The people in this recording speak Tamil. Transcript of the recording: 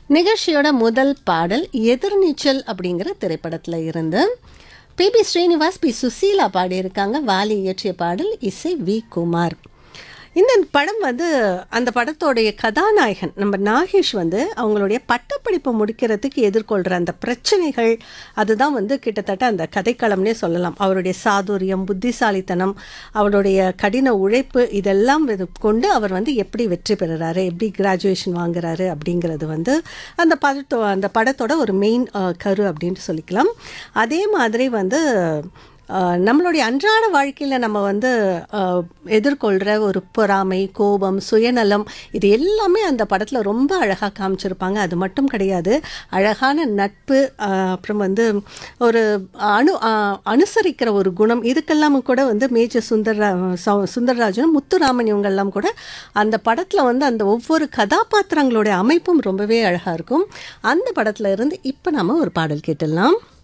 நிகழ்ச்சியோட முதல் பாடல் எதிர்நீச்சல் அப்படிங்கிற திரைப்படத்தில் இருந்து P B Srinivas P Susheela பாடியிருக்காங்க வாலி இயற்றிய பாடல் இசை வி குமார் இந்த படம் வந்து அந்த படத்தோடைய கதாநாயகன் நம்ம நாகேஷ் வந்து அவங்களுடைய பட்டப்படிப்பை முடிக்கிறதுக்கு எதிர்கொள்கிற அந்த பிரச்சனைகள் அதுதான் வந்து கிட்டத்தட்ட அந்த கதைக்களம்னே சொல்லலாம் அவருடைய சாதுரியம் புத்திசாலித்தனம் அவருடைய கடின உழைப்பு இதெல்லாம் இது கொண்டு அவர் வந்து எப்படி வெற்றி பெறுறாரு எப்படி கிராஜுவேஷன் வாங்குறாரு அப்படிங்கிறது வந்து அந்த படத்தோ அந்த படத்தோட ஒரு மெயின் கரு அப்படின்ட்டு சொல்லிக்கலாம் அதே மாதிரி வந்து ஆஹ் நம்மளுடைய அன்றாட வாழ்க்கையில் நம்ம வந்து ஆஹ் எதிர்கொள்கிற ஒரு பொறாமை கோபம் சுயநலம் இது எல்லாமே அந்த படத்தில் ரொம்ப அழகாக காமிச்சிருப்பாங்க அது மட்டும் கிடையாது அழகான நட்பு ஆஹ் அப்புறம் வந்து ஒரு அணு ஆஹ் அனுசரிக்கிற ஒரு குணம் இதுக்கெல்லாம் கூட வந்து மேஜர் சுந்தர சௌ- சுந்தரராஜனும் முத்துராமன் இவங்கெல்லாம் கூட அந்த படத்தில் வந்து அந்த ஒவ்வொரு கதாபாத்திரங்களுடைய அமைப்பும் ரொம்பவே அழகாக இருக்கும் அந்த படத்தில் இருந்து இப்போ நாம ஒரு பாடல் கேட்டுடலாம்